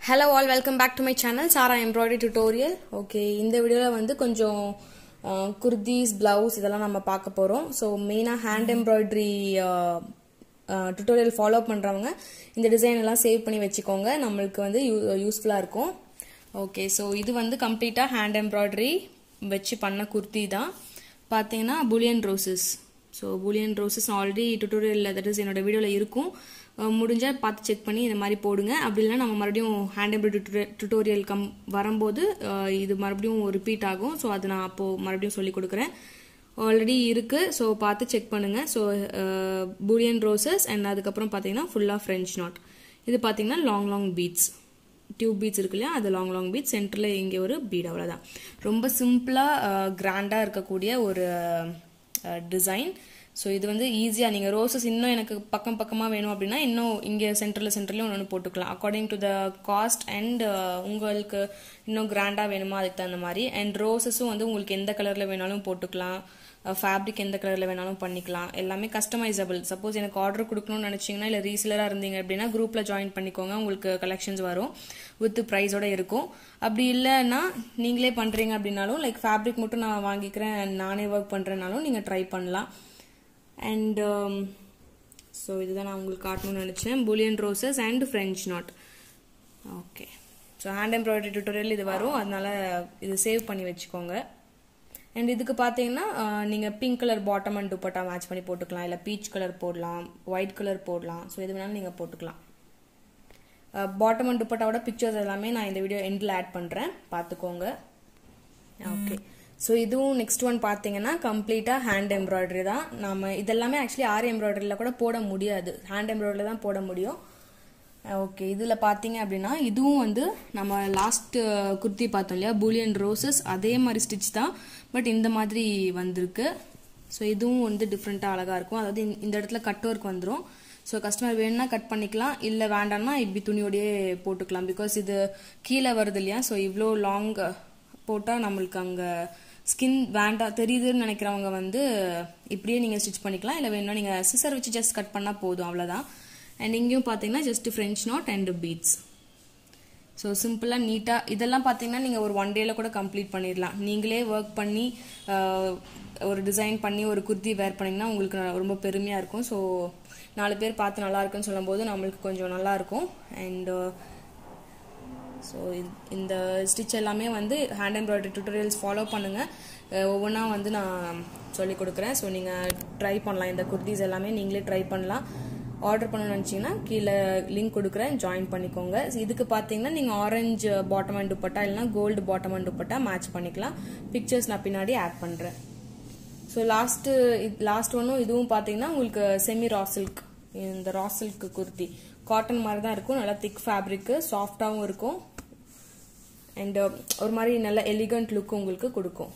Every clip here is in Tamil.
hello all welcome back to my channel Sara embroidery tutorial okay இந்த வீடியோவில் வந்து கொஞ்சம் குர்தீஸ் பிளவுஸ் இதெல்லாம் நம்ம பார்க்க போகிறோம் ஸோ மெயினாக ஹேண்ட் எம்ப்ராய்டரி டியூட்டோரியல் ஃபாலோ பண்ணுறவங்க இந்த டிசைன் எல்லாம் சேவ் பண்ணி வச்சுக்கோங்க நம்மளுக்கு வந்து யூ யூஸ்ஃபுல்லாக இருக்கும் ஓகே ஸோ இது வந்து கம்ப்ளீட்டாக ஹேண்ட் எம்ப்ராய்டரி வச்சு பண்ண குர்த்தி தான் பார்த்தீங்கன்னா bullion roses so bullion roses already டியூட்டோரியலில் தட் இஸ் என்னோட வீடியோவில் இருக்கும் முடிஞ்சால் பார்த்து செக் பண்ணி இந்த மாதிரி போடுங்க அப்படி இல்லைனா நம்ம மறுபடியும் ஹேண்ட் எம்ப்ராய்டரி டுட்டோரியல் கம் வரும்போது இது மறுபடியும் ரிப்பீட் ஆகும் ஸோ அது நான் அப்போது மறுபடியும் சொல்லி கொடுக்குறேன் ஆல்ரெடி இருக்குது ஸோ பார்த்து செக் பண்ணுங்கள் ஸோ பூலியன் ரோசஸ் அண்ட் அதுக்கப்புறம் பார்த்தீங்கன்னா ஃபுல்லாக ஃப்ரெஞ்ச் நாட் இது பார்த்தீங்கன்னா long long beads tube beads இருக்கு இல்லையா அது லாங் லாங் பீட்ஸ் சென்டரில் இங்கே ஒரு பீட் அவ்வளோதான் ரொம்ப சிம்பிளாக கிராண்டாக இருக்கக்கூடிய ஒரு டிசைன் ஸோ இது வந்து ஈஸியாக நீங்கள் ரோசஸ் இன்னும் எனக்கு பக்கம் பக்கமாக வேணும் அப்படின்னா இன்னும் இங்கே சென்டரில் சென்டர்லேயும் ஒன்று ஒன்று போட்டுக்கலாம் according to the cost and உங்களுக்கு இன்னும் கிராண்டாக வேணுமா அதுக்கு தகுந்த மாதிரி அண்ட் ரோசஸும் வந்து உங்களுக்கு எந்த கலரில் வேணாலும் போட்டுக்கலாம் ஃபேப்ரிக் எந்த கலரில் வேணாலும் பண்ணிக்கலாம் எல்லாமே கஸ்டமைசபிள் சப்போஸ் எனக்கு ஆர்டர் கொடுக்கணும்னு நினச்சிங்கன்னா இல்லை ரீசலராக இருந்தீங்க அப்படின்னா குரூப்பில் ஜாயின் பண்ணிக்கோங்க உங்களுக்கு கலெக்ஷன்ஸ் வரும் வித் ப்ரைஸோட இருக்கும் அப்படி இல்லைன்னா நீங்களே பண்ணுறீங்க அப்படின்னாலும் லைக் ஃபேப்ரிக் மட்டும் நான் வாங்கிக்கிறேன் நானே ஒர்க் பண்ணுறேனாலும் நீங்கள் ட்ரை பண்ணலாம் அண்ட் ஸோ இதுதான் நான் உங்களுக்கு காட்டணும்னு நினச்சேன் bullion roses and French knot okay so hand embroidery tutorial இது வரும் அதனால இது சேவ் பண்ணி வச்சுக்கோங்க அண்ட் இதுக்கு பார்த்தீங்கன்னா நீங்கள் pink colour bottom and dupatta match பண்ணி போட்டுக்கலாம் இல்லை பீச் கலர் போடலாம் ஒயிட் கலர் போடலாம் ஸோ எது வேணாலும் நீங்கள் போட்டுக்கலாம் பாட்டம் அண்ட் துப்பட்டாவோட பிக்சர்ஸ் எல்லாமே நான் இந்த வீடியோ எண்டில் ஆட் பண்ணுறேன் பார்த்துக்கோங்க ஓகே ஸோ இதுவும் நெக்ஸ்ட் ஒன் பார்த்தீங்கன்னா கம்ப்ளீட்டாக ஹேண்ட் எம்ப்ராய்டரி தான் நம்ம இதெல்லாமே ஆக்சுவலி ஆரி எம்ப்ராய்டரியில் கூட போட முடியாது ஹேண்ட் எம்ப்ராய்டரியில் தான் போட முடியும் ஓகே இதில் பார்த்தீங்க அப்படின்னா இதுவும் வந்து நம்ம லாஸ்ட் குர்த்தி பார்த்தோம் இல்லையா பூலியன் ரோசஸ் அதே மாதிரி ஸ்டிச் தான் பட் இந்த மாதிரி வந்திருக்கு ஸோ இதுவும் வந்து டிஃப்ரெண்ட்டாக அழகாக இருக்கும் அதாவது இந்த இடத்துல கட் ஒர்க் வந்துடும் ஸோ கஸ்டமர் வேணும்னா கட் பண்ணிக்கலாம் இல்லை வேண்டாம்னா இப்படி துணியோடையே போட்டுக்கலாம் பிகாஸ் இது கீழே வருது இல்லையா ஸோ இவ்வளோ லாங் போட்டால் நம்மளுக்கு அங்கே ஸ்கின் வேண்டாம் தெரியுதுன்னு நினைக்கிறவங்க வந்து இப்படியே நீங்கள் ஸ்டிச் பண்ணிக்கலாம் இல்லை வேணும்னா நீங்கள் சிசர் வச்சு ஜஸ்ட் கட் பண்ணால் போதும் அவ்வளோதான் அண்ட் இங்கேயும் பார்த்தீங்கன்னா just French knot and beads so சிம்பிளாக நீட்டாக இதெல்லாம் பார்த்தீங்கன்னா நீங்கள் ஒரு ஒன் டேல கூட கம்ப்ளீட் பண்ணிடலாம் நீங்களே ஒர்க் பண்ணி ஒரு டிசைன் பண்ணி ஒரு குர்த்தி வேர் பண்ணிங்கன்னா உங்களுக்கு ரொம்ப பெருமையாக இருக்கும் ஸோ நாலு பேர் பார்த்து நல்லா இருக்குன்னு சொல்லும்போது நம்மளுக்கு கொஞ்சம் நல்லா இருக்கும் அண்ட் ஸோ இந்த ஸ்டிச் எல்லாமே வந்து ஹேண்ட் எம்ப்ராய்டரி டுட்டோரியல்ஸ் ஃபாலோ பண்ணுங்கள் ஒவ்வொன்றா வந்து நான் சொல்லி கொடுக்குறேன் ஸோ நீங்கள் ட்ரை பண்ணலாம் இந்த குர்த்திஸ் எல்லாமே நீங்களே ட்ரை பண்ணலாம் ஆர்டர் பண்ணணும்னு நினச்சிங்கன்னா கீழே லிங்க் கொடுக்குறேன் ஜாயின் பண்ணிக்கோங்க இதுக்கு பார்த்தீங்கன்னா நீங்கள் ஆரஞ்சு பாட்டம் அண்ட் துப்பட்டா இல்லைனா gold bottom and dupatta match பண்ணிக்கலாம் பிக்சர்ஸ் நான் பின்னாடி ஆட் பண்ணுறேன் ஸோ லாஸ்ட்டு லாஸ்ட் ஒன்றும் இதுவும் பார்த்தீங்கன்னா உங்களுக்கு செமி ரா சில்க் இந்த ரா சில்க் குர்த்தி காட்டன் மாதிரி தான் இருக்கும் நல்லா திக் ஃபேப்ரிக்கு சாஃப்டாகவும் இருக்கும் அண்ட் ஒரு மாதிரி நல்ல எலிகண்ட் லுக் உங்களுக்கு கொடுக்கும்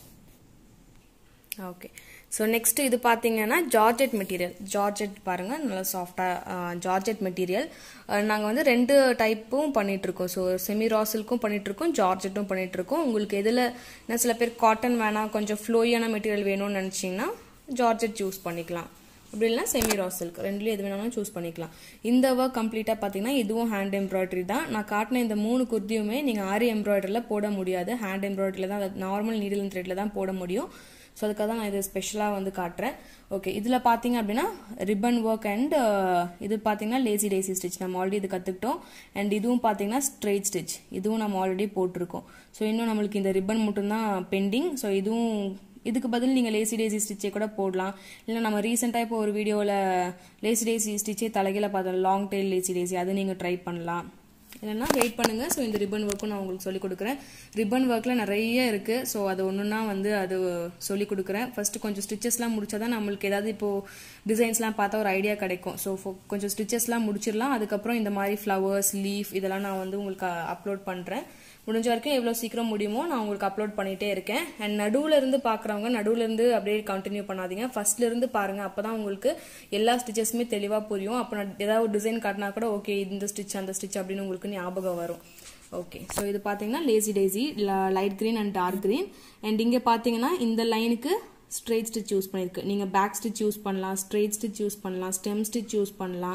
ஓகே ஸோ நெக்ஸ்ட் இது பார்த்தீங்கன்னா ஜார்ஜெட் மெட்டீரியல் ஜார்ஜெட் பாருங்கள் நல்லா சாஃப்டாக ஜார்ஜெட் மெட்டீரியல் நாங்கள் வந்து ரெண்டு டைப்பும் பண்ணிகிட்ருக்கோம் ஸோ செமி ராசில்க்கும் பண்ணிகிட்ருக்கோம் ஜார்ஜெட்டும் பண்ணிகிட்ருக்கோம் உங்களுக்கு எதில் என்ன சில பேர் காட்டன் வேணாம் கொஞ்சம் ஃப்ளோயான மெட்டீரியல் வேணும்னு நினச்சிங்கன்னா ஜார்ஜெட் சூஸ் பண்ணிக்கலாம் அப்படி இல்லைனா செமி ரா சில்க் ரெண்டுலேயும் எது வேணாலும் சூஸ் பண்ணிக்கலாம் இந்த ஒர்க் கம்ப்ளீட்டாக பார்த்தீங்கன்னா இதுவும் ஹேண்ட் எம்ப்ராய்டரி தான் நான் காட்டின இந்த மூணு குர்த்தியுமே நீங்கள் ஆரி எம்ப்ராய்டரியில் போட முடியாது ஹேண்ட் எம்ப்ராய்டரியில் தான் நார்மல் நீடில் அண்ட் த்ரெட்டில் தான் போட முடியும் ஸோ அதுக்காக தான் நான் இது ஸ்பெஷலாக வந்து காட்டுறேன் ஓகே இதில் பார்த்தீங்க அப்படின்னா ரிப்பன் ஒர்க் அண்ட் இது பார்த்தீங்கன்னா லேசி டேசி ஸ்டிச் நம்ம ஆல்ரெடி இது கற்றுக்கிட்டோம் அண்ட் இதுவும் பார்த்தீங்கன்னா ஸ்ட்ரெயிட் ஸ்டிச் இதுவும் நம்ம ஆல்ரெடி போட்டிருக்கோம் ஸோ இன்னும் நம்மளுக்கு இந்த ரிப்பன் மட்டும்தான் பெண்டிங் ஸோ இதுவும் இதுக்கு பதில் நீங்கள் லேசி டேசி ஸ்டிச்சே கூட போடலாம் இல்லை நம்ம ரீசெண்டாக இப்போ ஒரு வீடியோவில் லேசி டேசி ஸ்டிச்சே தலைகீழ பார்த்தோம் லாங் டெயில் லேசி டேசி அதை நீங்கள் ட்ரை பண்ணலாம் இல்லைன்னா வெயிட் பண்ணுங்கள் ஸோ இந்த ரிப்பன் ஒர்க்கும் நான் உங்களுக்கு சொல்லிக் கொடுக்குறேன் ரிப்பன் ஒர்க்கில் நிறைய இருக்குது ஸோ அது ஒன்றுனா வந்து அது சொல்லிக் கொடுக்குறேன் ஃபஸ்ட்டு கொஞ்சம் ஸ்டிச்சஸ்லாம் முடிச்சா தான் நம்மளுக்கு ஏதாவது இப்போது டிசைன்ஸ்லாம் பார்த்தா ஒரு ஐடியா கிடைக்கும் ஸோ கொஞ்சம் ஸ்டிச்சஸ்லாம் முடிச்சிடலாம் அதுக்கப்புறம் இந்த மாதிரி ஃப்ளவர்ஸ் லீஃப் இதெல்லாம் நான் வந்து உங்களுக்கு அப்லோட் பண்ணுறேன் முடிஞ்ச வரைக்கும் எவ்வளோ சீக்கிரம் முடியுமோ நான் உங்களுக்கு அப்லோட் பண்ணிகிட்டே இருக்கேன் அண்ட் நடுவில் இருந்து பார்க்குறவங்க நடுவில் இருந்து அப்படியே கண்டினியூ பண்ணாதீங்க ஃபர்ஸ்ட்ல இருந்து பாருங்க அப்போ தான் உங்களுக்கு எல்லா ஸ்டிச்சஸுமே தெளிவாக புரியும் அப்போ நான் ஏதாவது டிசைன் காட்டினா கூட ஓகே இந்த ஸ்டிச் அந்த ஸ்டிச் அப்படின்னு உங்களுக்கு ஞாபகம் வரும் ஓகே ஸோ இது பார்த்தீங்கன்னா lazy daisy light green and dark green and இங்கே பார்த்தீங்கன்னா இந்த லைனுக்கு ஸ்ட்ரெயிட் ஸ்டிச் யூஸ் பண்ணியிருக்கு நீங்கள் பேக் ஸ்டிச் யூஸ் பண்ணலாம் ஸ்ட்ரெயிட் ஸ்டிச் யூஸ் பண்ணலாம் ஸ்டெம் ஸ்டிச் யூஸ் பண்ணலாம்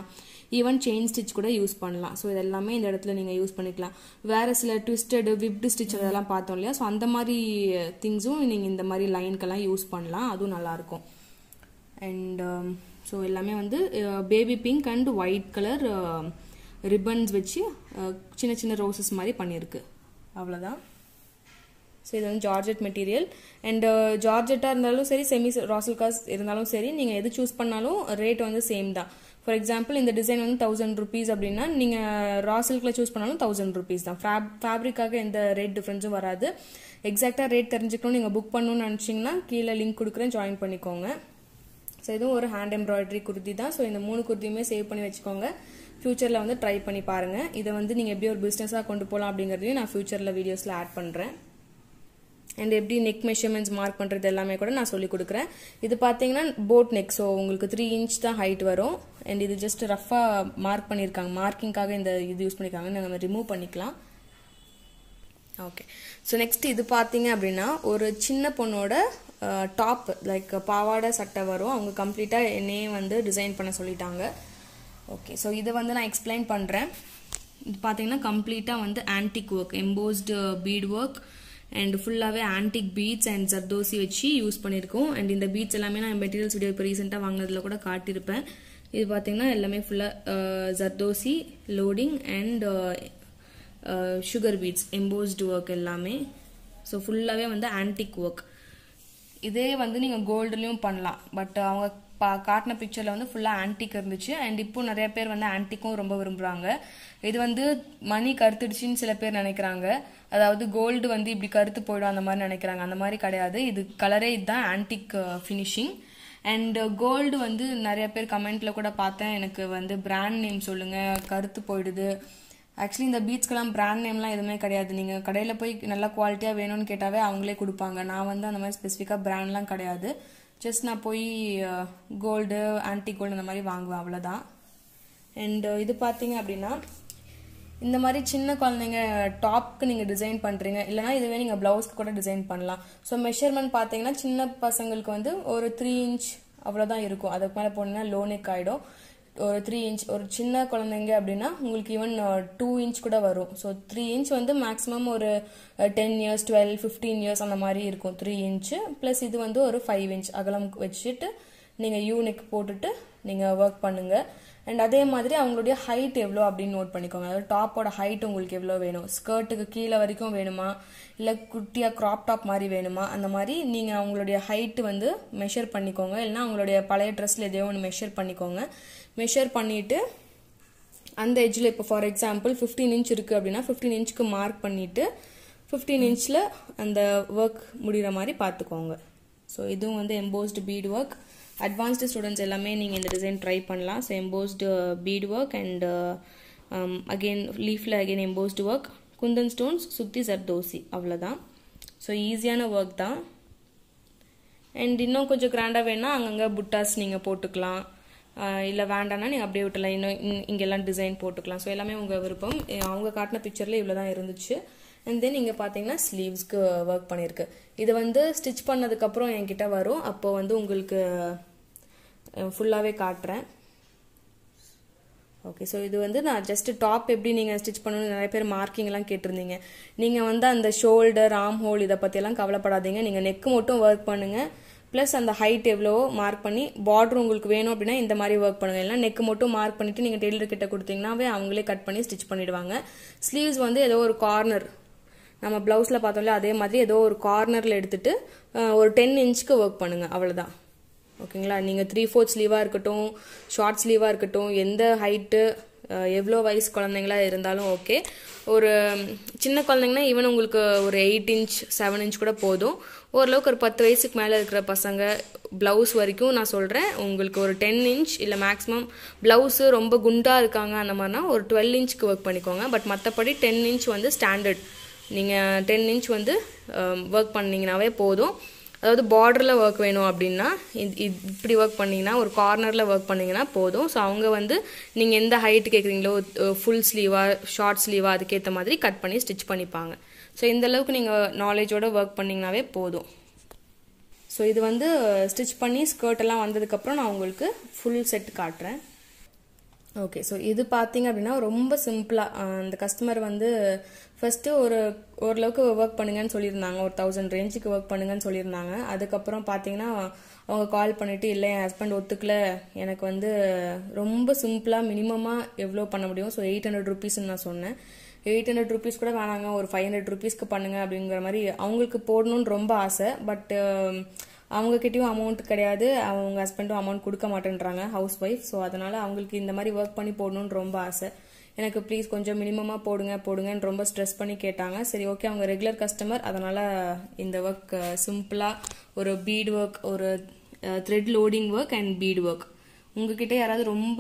ஈவன் செயின் ஸ்டிச் கூட யூஸ் பண்ணலாம் ஸோ இதெல்லாமே இந்த இடத்துல நீங்கள் யூஸ் பண்ணிக்கலாம் வேறு சில ட்விஸ்டடு விப்டு ஸ்டிச் அதெல்லாம் பார்த்தோம் இல்லையா ஸோ அந்த மாதிரி திங்ஸும் நீங்கள் இந்த மாதிரி லைனுக்கெல்லாம் யூஸ் பண்ணலாம் அதுவும் நல்லாயிருக்கும் அண்ட் ஸோ எல்லாமே வந்து baby pink and white colour ribbons வச்சு சின்ன சின்ன ரோசஸ் மாதிரி பண்ணியிருக்கு அவ்வளோதான் ஸோ இது வந்து ஜார்ஜெட் மெட்டீரியல் அண்ட் ஜார்ஜெட்டாக இருந்தாலும் சரி செமி ராசல்காஸ் இருந்தாலும் சரி நீங்கள் எது சூஸ் பண்ணாலும் ரேட் வந்து சேம் தான் ஃபார் எக்ஸாம்பிள் இந்த டிசைன் வந்து தௌசண்ட் ருபீஸ் அப்படின்னா நீங்கள் ராசில்கில் சூஸ் பண்ணாலும் தௌசண்ட் ருபீஸ் தான் ஃபேப் ஃபேப்ரிக்காக எந்த ரேட் டிஃப்ரென்ஸும் வராது எக்ஸாக்டாக ரேட் தெரிஞ்சுக்கணும் நீங்கள் புக் பண்ணணும்னு நினச்சிங்கன்னா கீழே லிங்க் கொடுக்குறேன் ஜாயின் பண்ணிக்கோங்க ஸோ இதுவும் ஒரு ஹேண்ட் எம்ப்ராய்டரி குர்த்தி தான் ஸோ இந்த மூணு குர்த்தியுமே சேவ் பண்ணி வச்சுக்கோங்க ஃப்யூச்சரில் வந்து ட்ரை பண்ணி பாருங்கள் இதை வந்து நீங்கள் எப்படி ஒரு பிஸ்னஸாக கொண்டு போகலாம் அப்படிங்கிறதையும் நான் ஃப்யூச்சரில் வீடியோஸில் ஆட் பண்ணுறேன் அண்ட் எப்படி நெக் மெஷர்மெண்ட்ஸ் மார்க் பண்ணுறது எல்லாமே கூட நான் சொல்லி கொடுக்குறேன் இது பார்த்தீங்கன்னா போட் நெக் ஸோ உங்களுக்கு த்ரீ இன்ச் தான் ஹைட் வரும் அண்ட் இது ஜஸ்ட் ரஃபாக மார்க் பண்ணியிருக்காங்க மார்க்கிங்காக இந்த இது யூஸ் பண்ணியிருக்காங்க நம்ம ரிமூவ் பண்ணிக்கலாம் ஓகே ஸோ நெக்ஸ்ட் இது பார்த்தீங்க அப்படின்னா ஒரு சின்ன பொண்ணோட டாப் லைக் பாவாடை சட்டை வரும் அவங்க கம்ப்ளீட்டாக என்னையே வந்து டிசைன் பண்ண சொல்லிட்டாங்க ஓகே ஸோ இதை வந்து நான் எக்ஸ்பிளைன் பண்ணுறேன் இது பார்த்தீங்கன்னா கம்ப்ளீட்டாக வந்து antique work embossed bead work and ஃபுல்லாகவே ஆன்டிக் பீட்ஸ் அண்ட் ஜர்தோசி வச்சு யூஸ் பண்ணியிருக்கோம் அண்ட் இந்த பீட்ஸ் எல்லாமே நான் மெட்டீரியல்ஸ் வீடியோ இப்போ ரீசெண்டாக வாங்கினதுல கூட காட்டியிருப்பேன் இது பார்த்தீங்கன்னா எல்லாமே ஃபுல்லாக zardosi loading and sugar beads embossed work எல்லாமே ஸோ ஃபுல்லாகவே வந்து ஆன்டிக் ஒர்க் இதே வந்து நீங்கள் கோல்டுலேயும் பண்ணலாம் பட் அவங்க பா காட்டின பிக்சரில் வந்து ஃபுல்லாக ஆன்டிக் இருந்துச்சு அண்ட் இப்போ நிறைய பேர் வந்து ஆன்டிக்கும் ரொம்ப விரும்புகிறாங்க இது வந்து மணி கருத்துடுச்சின்னு சில பேர் நினைக்கிறாங்க அதாவது கோல்டு வந்து இப்படி கருத்து போயிடும் அந்த மாதிரி நினைக்கிறாங்க அந்த மாதிரி கிடையாது இது கலரே இதுதான் ஆன்டிக் ஃபினிஷிங் அண்ட் கோல்டு வந்து நிறைய பேர் கமெண்ட்ல கூட பார்த்தேன் எனக்கு வந்து பிராண்ட் நேம் சொல்லுங்க கருத்து போயிடுது ஆக்சுவலி இந்த பீட்ஸ்க்கெல்லாம் பிராண்ட் நேம்லாம் எதுவுமே கிடையாது நீங்கள் கடையில் போய் நல்ல குவாலிட்டியாக வேணும்னு கேட்டாவே அவங்களே கொடுப்பாங்க நான் வந்து அந்த மாதிரி ஸ்பெசிஃபிக்காக பிராண்ட்லாம் கிடையாது ஜஸ்ட் நான் போய் கோல்டு ஆன்டி கோல்டு அந்த மாதிரி வாங்குவேன் அவ்வளோதான் அண்ட் இது பார்த்தீங்க அப்படின்னா இந்த மாதிரி சின்ன குழந்தைங்க டாப்க்கு நீங்கள் டிசைன் பண்ணுறீங்க இல்லைனா இதுவே நீங்கள் ப்ளவுஸ்க்கு கூட டிசைன் பண்ணலாம் ஸோ மெஷர்மெண்ட் பார்த்தீங்கன்னா சின்ன பசங்களுக்கு வந்து ஒரு த்ரீ இன்ச் அவ்வளோதான் இருக்கும் அதுக்கு மேலே போனீங்கன்னா லோ நெக் ஆகிடும் ஒரு த்ரீ இன்ச் ஒரு சின்ன குழந்தைங்க அப்படின்னா உங்களுக்கு ஈவன் டூ இன்ச் கூட வரும் ஸோ த்ரீ இன்ச் வந்து மேக்ஸிமம் ஒரு ten years twelve fifteen years அந்த மாதிரி இருக்கும் த்ரீ இன்ச்சு ப்ளஸ் இது வந்து ஒரு ஃபைவ் இன்ச் அகலம் வச்சுட்டு நீங்கள் யூ நெக் போட்டுட்டு நீங்கள் ஒர்க் பண்ணுங்கள் அண்ட் அதே மாதிரி அவங்களுடைய ஹைட் எவ்வளோ அப்படின்னு நோட் பண்ணிக்கோங்க அதாவது டாப்போட ஹைட் உங்களுக்கு எவ்வளோ வேணும் ஸ்கர்ட்டுக்கு கீழே வரைக்கும் வேணுமா இல்லை குட்டியாக க்ராப் டாப் மாதிரி வேணுமா அந்த மாதிரி நீங்கள் அவங்களுடைய ஹைட்டு வந்து மெஷர் பண்ணிக்கோங்க இல்லைனா அவங்களுடைய பழைய ட்ரெஸ்ஸில் எதையோ ஒன்று மெஷர் பண்ணிக்கோங்க மெஷர் பண்ணிவிட்டு அந்த எஜ்ஜில் இப்போ ஃபார் எக்ஸாம்பிள் ஃபிஃப்டீன் இன்ச் இருக்குது அப்படின்னா ஃபிஃப்டீன் இன்ச்சுக்கு மார்க் பண்ணிவிட்டு ஃபிஃப்டீன் இன்ச்சில் அந்த ஒர்க் முடிகிற மாதிரி பார்த்துக்கோங்க ஸோ இதுவும் வந்து embossed bead work advanced students எல்லாமே நீங்கள் இந்த டிசைன் ட்ரை பண்ணலாம் so embossed bead work and again லீஃபில் again embossed work kundan stones சுற்றி சர்தோசி அவ்வளோதான் ஸோ ஈஸியான ஒர்க் தான் அண்ட் இன்னும் கொஞ்சம் கிராண்டாக வேணால் அங்கங்கே புட்டாஸ் நீங்கள் போட்டுக்கலாம் இல்லை வேண்டாம்னா நீங்கள் அப்படியே விட்டலாம் இன்னும் இங்கெல்லாம் டிசைன் போட்டுக்கலாம் ஸோ எல்லாமே உங்கள் விருப்பம் அவங்க காட்டின பிக்சரில் இவ்வளோ தான் இருந்துச்சு அண்ட் தென் இங்கே பார்த்தீங்கன்னா ஸ்லீவ்ஸ்க்கு ஒர்க் பண்ணியிருக்கு இது வந்து ஸ்டிச் பண்ணதுக்கப்புறம் என்கிட்ட வரும் அப்போ வந்து உங்களுக்கு ஃபுல்லாகவே காட்டுறேன் ஓகே ஸோ இது வந்து நான் ஜஸ்ட் டாப் எப்படி நீங்கள் ஸ்டிச் பண்ணணும்னு நிறைய பேர் மார்க்கிங்லாம் கேட்டிருந்தீங்க நீங்கள் வந்து அந்த ஷோல்டர் ஆம் ஹோல் இதை பற்றியெல்லாம் கவலைப்படாதீங்க நீங்கள் நெக்கு மட்டும் ஒர்க் பண்ணுங்கள் ப்ளஸ் அந்த ஹைட் எவ்வளவோ மார்க் பண்ணி பார்டர் உங்களுக்கு வேணும் அப்படின்னா இந்த மாதிரி ஒர்க் பண்ணுங்க இல்லை நெக் மட்டும் மார்க் பண்ணிட்டு நீங்கள் டெய்லர் கிட்ட கொடுத்தீங்கன்னாவே அவங்களே கட் பண்ணி ஸ்டிச் பண்ணிடுவாங்க ஸ்லீவ்ஸ் வந்து ஏதோ ஒரு கார்னர் நம்ம ப்ளவுஸில் பார்த்தோம்ல அதே மாதிரி ஏதோ ஒரு கார்னரில் எடுத்துட்டு ஒரு டென் இன்ச்சுக்கு ஒர்க் பண்ணுங்க அவ்வளோதான் ஓகேங்களா நீங்கள் த்ரீ ஃபோர்த் ஸ்லீவாக இருக்கட்டும் ஷார்ட் ஸ்லீவாக இருக்கட்டும் எந்த ஹைட்டு எவ்வளோ வயசு குழந்தைங்களா இருந்தாலும் ஓகே ஒரு சின்ன குழந்தைங்கன்னா ஈவன் உங்களுக்கு ஒரு எயிட் இன்ச் செவன் இன்ச் கூட போதும் ஓரளவுக்கு ஒரு பத்து வயசுக்கு மேலே இருக்கிற பசங்க ப்ளவுஸ் வரைக்கும் நான் சொல்கிறேன் உங்களுக்கு ஒரு டென் இன்ச் இல்லை மேக்ஸிமம் ப்ளவுஸு ரொம்ப குண்டாக இருக்காங்க அந்த மாதிரினா ஒரு டுவெல் இன்ச்சுக்கு ஒர்க் பண்ணிக்கோங்க பட் மற்றபடி டென் இன்ச் வந்து ஸ்டாண்டர்ட் நீங்கள் டென் இன்ச் வந்து ஒர்க் பண்ணிங்கனாவே போதும் அதாவது பார்டரில் ஒர்க் வேணும் அப்படின்னா இப்படி ஒர்க் பண்ணிங்கன்னா ஒரு கார்னரில் ஒர்க் பண்ணிங்கன்னா போதும் ஸோ அவங்க வந்து நீங்கள் எந்த ஹைட் கேட்குறீங்களோ ஃபுல் ஸ்லீவாக ஷார்ட் ஸ்லீவாக அதுக்கேற்ற மாதிரி கட் பண்ணி ஸ்டிச் பண்ணிப்பாங்க ஸோ இந்த அளவுக்கு நீங்கள் நாலேஜோட ஒர்க் பண்ணிங்கனாவே போதும் ஸோ இது வந்து ஸ்டிச் பண்ணி ஸ்கர்ட் எல்லாம் வந்ததுக்கப்புறம் நான் உங்களுக்கு ஃபுல் செட் காட்டுறேன் ஓகே ஸோ இது பார்த்தீங்க அப்படின்னா ரொம்ப சிம்பிளாக அந்த கஸ்டமர் வந்து ஃபஸ்ட்டு ஒரு ஓரளவுக்கு ஒர்க் பண்ணுங்கன்னு சொல்லியிருந்தாங்க ஒரு தௌசண்ட் ரேஞ்சுக்கு ஒர்க் பண்ணுங்கன்னு சொல்லியிருந்தாங்க அதுக்கப்புறம் பார்த்தீங்கன்னா அவங்க கால் பண்ணிவிட்டு இல்லை என் ஹஸ்பண்ட் ஒத்துக்கல எனக்கு வந்து ரொம்ப சிம்பிளாக மினிமமாக எவ்வளோ பண்ண முடியும் ஸோ எயிட் ஹண்ட்ரட் ருபீஸ்ன்னு நான் சொன்னேன் எயிட் ஹண்ட்ரட் ருபீஸ் கூட வேணாங்க ஒரு ஃபைவ் ஹண்ட்ரட் ருபீஸ்க்கு பண்ணுங்க அப்படிங்கிற மாதிரி அவங்களுக்கு போடணும்னு ரொம்ப ஆசை பட் அவங்கக்கிட்டயும் அமௌண்ட் கிடையாது அவங்க ஹஸ்பண்டும் அமௌண்ட் கொடுக்க மாட்டேன்றாங்க ஹவுஸ் ஒய்ஃப் ஸோ அதனால அவங்களுக்கு இந்த மாதிரி ஒர்க் பண்ணி போடணும்னு ரொம்ப ஆசை எனக்கு ப்ளீஸ் கொஞ்சம் மினிமமாக போடுங்க போடுங்கன்னு ரொம்ப ஸ்ட்ரெஸ் பண்ணி கேட்டாங்க சரி ஓகே அவங்க ரெகுலர் கஸ்டமர் அதனால் இந்த ஒர்க் சிம்பிளாக ஒரு பீட் ஒர்க் ஒரு thread loading work and bead work உங்ககிட்ட யாராவது ரொம்ப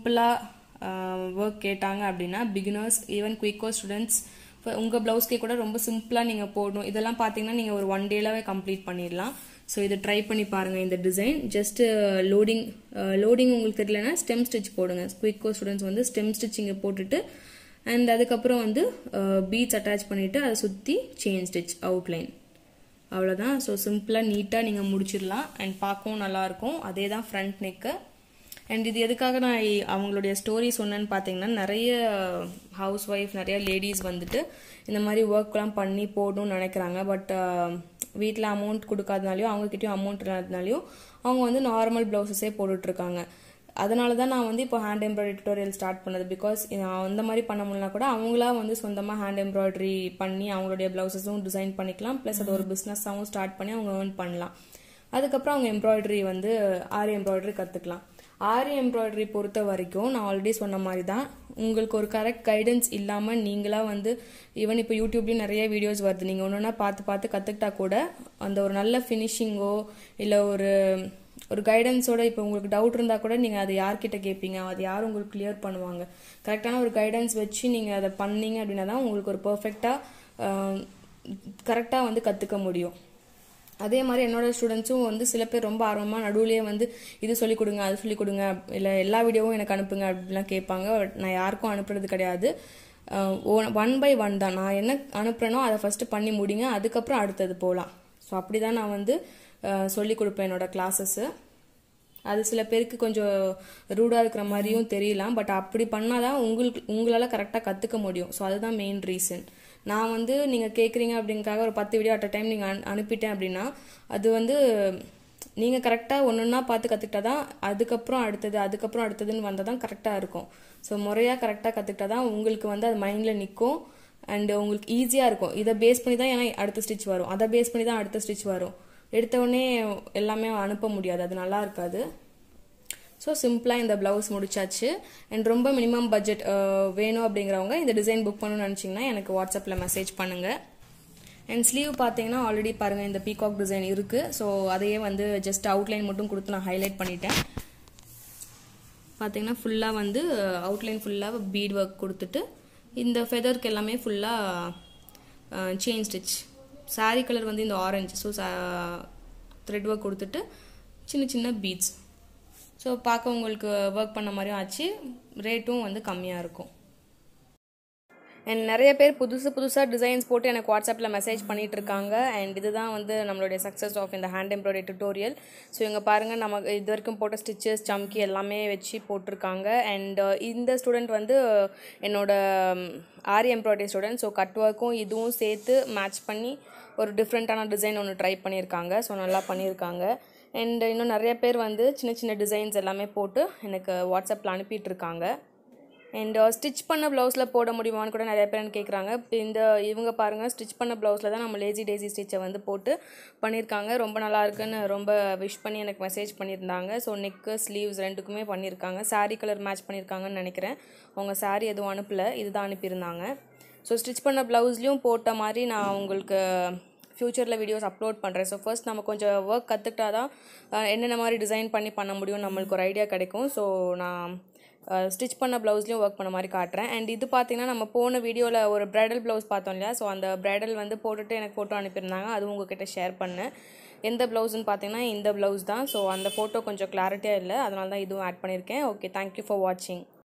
சிம்பிளாக ஒர்க் கேட்டாங்க அப்படின்னா பிகினர்ஸ் ஈவன் குயிக்கோ ஸ்டூடெண்ட்ஸ் இப்போ உங்கள் ப்ளவுஸ்க்கே கூட ரொம்ப சிம்பிளாக நீங்கள் போடணும் இதெல்லாம் பார்த்தீங்கன்னா நீங்கள் ஒரு ஒன் டேலாவே கம்ப்ளீட் பண்ணிடலாம் ஸோ இதை ட்ரை பண்ணி பாருங்கள் இந்த டிசைன் ஜஸ்ட் லோடிங் லோடிங் உங்களுக்கு தெரியலனா ஸ்டெம் ஸ்டிச் போடுங்க குயிக்கோ ஸ்டூடெண்ட்ஸ் வந்து ஸ்டெம் ஸ்டிச்சிங்கை போட்டுட்டு அண்ட் அதுக்கப்புறம் வந்து பீட்ஸ் அட்டாச் பண்ணிவிட்டு அதை சுற்றி செயின் ஸ்டிச் அவுட்லைன் அவ்வளோதான் ஸோ சிம்பிளாக நீட்டாக நீங்கள் முடிச்சிடலாம் அண்ட் பார்க்கவும் நல்லாயிருக்கும் அதே தான் ஃப்ரண்ட் நெக்கு அண்ட் இது எதுக்காக நான் அவங்களுடைய ஸ்டோரி சொன்னேன்னு பார்த்தீங்கன்னா நிறைய ஹவுஸ் ஒய்ஃப் நிறைய லேடிஸ் வந்துட்டு இந்த மாதிரி ஒர்க்லாம் பண்ணி போடணும்னு நினைக்கிறாங்க பட் வீட்டில் அமௌண்ட் கொடுக்காதனாலையும் அவங்கக்கிட்டயும் அமௌண்ட் இல்லாதனாலையும் அவங்க வந்து நார்மல் ப்ளவுசஸே போட்டுட்ருக்காங்க அதனால தான் நான் வந்து இப்போ ஹேண்ட் எம்ப்ராய்டரி டுட்டோரியல் ஸ்டார்ட் பண்ணது பிகாஸ் அந்த மாதிரி பண்ண முடியலனா கூட அவங்களா வந்து சொந்தமாக ஹேண்ட் எம்ப்ராய்டரி பண்ணி அவங்களுடைய ப்ளவுசஸும் டிசைன் பண்ணிக்கலாம் ப்ளஸ் அது ஒரு பிஸ்னஸாகவும் ஸ்டார்ட் பண்ணி அவங்க ஏர்ன் பண்ணலாம் அதுக்கப்புறம் அவங்க எம்ப்ராய்டரி வந்து ஆரி எம்ப்ராய்டரி கற்றுக்கலாம் ஆரி எம்ப்ராய்டரி பொறுத்த வரைக்கும் நான் ஆல்ரெடி சொன்ன மாதிரி தான் உங்களுக்கு ஒரு கரெக்ட் கைடன்ஸ் இல்லாமல் நீங்களாக வந்து ஈவன் இப்போ யூடியூப்லேயும் நிறைய வீடியோஸ் வருது நீங்கள் ஒன்று ஒன்றா பார்த்து பார்த்து கற்றுக்கிட்டா கூட அந்த ஒரு நல்ல ஃபினிஷிங்கோ இல்லை ஒரு ஒரு கைடன்ஸோட இப்போ உங்களுக்கு டவுட் இருந்தால் கூட நீங்கள் அதை யார்கிட்ட கேட்பீங்க அது யார் உங்களுக்கு கிளியர் பண்ணுவாங்க கரெக்டான ஒரு கைடன்ஸ் வச்சு நீங்கள் அதை பண்ணீங்க அப்படின்னா தான் உங்களுக்கு ஒரு பர்ஃபெக்டாக கரெக்டாக வந்து கற்றுக்க முடியும் அதே மாதிரி என்னோட ஸ்டூடெண்ட்ஸும் வந்து சில பேர் ரொம்ப ஆர்வமாக நடுவுலேயே வந்து இது சொல்லிக் கொடுங்க அது சொல்லிக் கொடுங்க இல்லை எல்லா வீடியோவும் எனக்கு அனுப்புங்க அப்படிலாம் கேட்பாங்க நான் யாருக்கும் அனுப்புறது கிடையாது ஒன் பை ஒன் தான் நான் என்ன அனுப்புகிறேனோ அதை ஃபஸ்ட்டு பண்ணி முடிங்க அதுக்கப்புறம் அடுத்தது போகலாம் ஸோ அப்படி தான் நான் வந்து சொல்லி கொடுப்பேன் என்னோட கிளாஸஸ்ஸு அது சில பேருக்கு கொஞ்சம் ரூடாக இருக்கிற மாதிரியும் தெரியலாம் பட் அப்படி பண்ணால் தான் உங்களுக்கு உங்களால் கரெக்டாக கற்றுக்க முடியும் ஸோ அதுதான் மெயின் ரீசன் நான் வந்து நீங்கள் கேட்குறீங்க அப்படிங்கிறக்காக ஒரு பத்து வீடியோ அட் அ டைம் நீங்கள் அனுப்பிட்டேன் அப்படின்னா அது வந்து நீங்கள் கரெக்டாக ஒன்று ஒன்றா பார்த்து கற்றுக்கிட்டா தான் அதுக்கப்புறம் அடுத்தது அதுக்கப்புறம் அடுத்ததுன்னு வந்தால் தான் கரெக்டாக இருக்கும் ஸோ முறையாக கரெக்டாக கற்றுக்கிட்டா தான் உங்களுக்கு வந்து அது மைண்டில் நிற்கும் அண்ட் உங்களுக்கு ஈஸியாக இருக்கும் இதை பேஸ் பண்ணி தான் ஏன்னா அடுத்த ஸ்டிச் வரும் அதை பேஸ் பண்ணி தான் அடுத்த ஸ்டிச் வரும் எடுத்தவுடனே எல்லாமே அனுப்ப முடியாது அது நல்லா இருக்காது ஸோ சிம்பிளாக இந்த ப்ளவுஸ் முடிச்சாச்சு அண்ட் ரொம்ப மினிமம் பட்ஜெட் வேணும் அப்படிங்கிறவங்க இந்த டிசைன் புக் பண்ணணும்னு நினச்சிங்கன்னா எனக்கு வாட்ஸ்அப்பில் மெசேஜ் பண்ணுங்கள் அண்ட் ஸ்லீவ் பார்த்தீங்கன்னா ஆல்ரெடி பாருங்கள் இந்த பீகாக் டிசைன் இருக்குது ஸோ அதையே வந்து ஜஸ்ட் அவுட்லைன் மட்டும் கொடுத்து நான் ஹைலைட் பண்ணிட்டேன் பார்த்தீங்கன்னா ஃபுல்லாக வந்து அவுட்லைன் ஃபுல்லாக பீட் ஒர்க் கொடுத்துட்டு இந்த ஃபெதருக்கு எல்லாமே ஃபுல்லாக செயின் ஸ்டிச் சாரீ கலர் வந்து இந்த ஆரஞ்சு ஸோ த்ரெட் ஒர்க் கொடுத்துட்டு சின்ன சின்ன பீட்ஸ் ஸோ பார்க்க உங்களுக்கு ஒர்க் பண்ண மாதிரியும் ஆச்சு ரேட்டும் வந்து கம்மியாக இருக்கும் அண்ட் நிறைய பேர் புதுசு புதுசாக டிசைன்ஸ் போட்டு எனக்கு வாட்ஸ்அப்பில் மெசேஜ் பண்ணிகிட்டு இருக்காங்க அண்ட் இதுதான் வந்து நம்மளுடைய சக்ஸஸ் ஆஃப் இந்த ஹேண்ட் எம்ப்ராய்டரி டுட்டோரியல் ஸோ இங்கே பாருங்கள் நமக்கு இது வரைக்கும் போட்ட ஸ்டிச்சஸ் சம்கி எல்லாமே வச்சு போட்டிருக்காங்க அண்ட் இந்த ஸ்டூடெண்ட் வந்து என்னோட aari embroidery student so cut ஒர்க்கும் இதுவும் சேர்த்து மேட்ச் பண்ணி ஒரு டிஃப்ரெண்ட்டான டிசைன் ஒன்று ட்ரை பண்ணியிருக்காங்க ஸோ நல்லா பண்ணியிருக்காங்க அண்ட் இன்னும் நிறைய பேர் வந்து சின்ன சின்ன டிசைன்ஸ் எல்லாமே போட்டு எனக்கு வாட்ஸ்அப்பில் அனுப்பிட்டுருக்காங்க அண்ட் ஸ்டிச் பண்ண ப்ளவுஸில் போட முடியுமான்னு கூட நிறைய பேர் கேட்குறாங்க இந்த இவங்க பாருங்கள் ஸ்டிச் பண்ண ப்ளவுஸில் தான் நம்ம லேசி டேசி ஸ்டிச்சை வந்து போட்டு பண்ணியிருக்காங்க ரொம்ப நல்லா இருக்குன்னு ரொம்ப விஷ் பண்ணி எனக்கு மெசேஜ் பண்ணியிருந்தாங்க ஸோ நெக்கு ஸ்லீவ்ஸ் ரெண்டுக்குமே பண்ணியிருக்காங்க சாரீ கலர் மேட்ச் பண்ணியிருக்காங்கன்னு நினைக்கிறேன் அவங்க சாரீ எதுவும் அனுப்பலை இதுதான் அனுப்பியிருந்தாங்க ஸோ ஸ்டிச் பண்ண ப்ளவுஸ்லேயும் போட்ட மாதிரி நான் உங்களுக்கு ஃப்யூச்சரில் வீடியோஸ் அப்லோட் பண்ணுறேன் ஸோ ஃபர்ஸ்ட் நம்ம கொஞ்சம் ஒர்க் கற்றுக்கிட்டா தான் என்னென்ன மாதிரி டிசைன் பண்ணி பண்ண முடியும் நம்மளுக்கு ஒரு ஐடியா கிடைக்கும் ஸோ நான் ஸ்டிச் பண்ண ப்ளவுஸ்லையும் ஒர்க் பண்ண மாதிரி காட்டுறேன் அண்ட் இது பார்த்தீங்கன்னா நம்ம போன வீடியோவில் ஒரு ப்ரைடல் ப்ளவுஸ் பார்த்தோம் இல்லையா ஸோ அந்த ப்ரைடல் வந்து போட்டுட்டு எனக்கு ஃபோட்டோ அனுப்பியிருந்தாங்க அதுவும் உங்ககிட்ட ஷேர் பண்ணேன் எந்த ப்ளவுஸ்னு பார்த்தீங்கன்னா இந்த ப்ளவுஸ் தான் ஸோ அந்த ஃபோட்டோ கொஞ்சம் கிளாரிட்டியாக இல்லை அதனால தான் இதுவும் ஆட் பண்ணியிருக்கேன் ஓகே தேங்க்யூ ஃபார் வாட்சிங்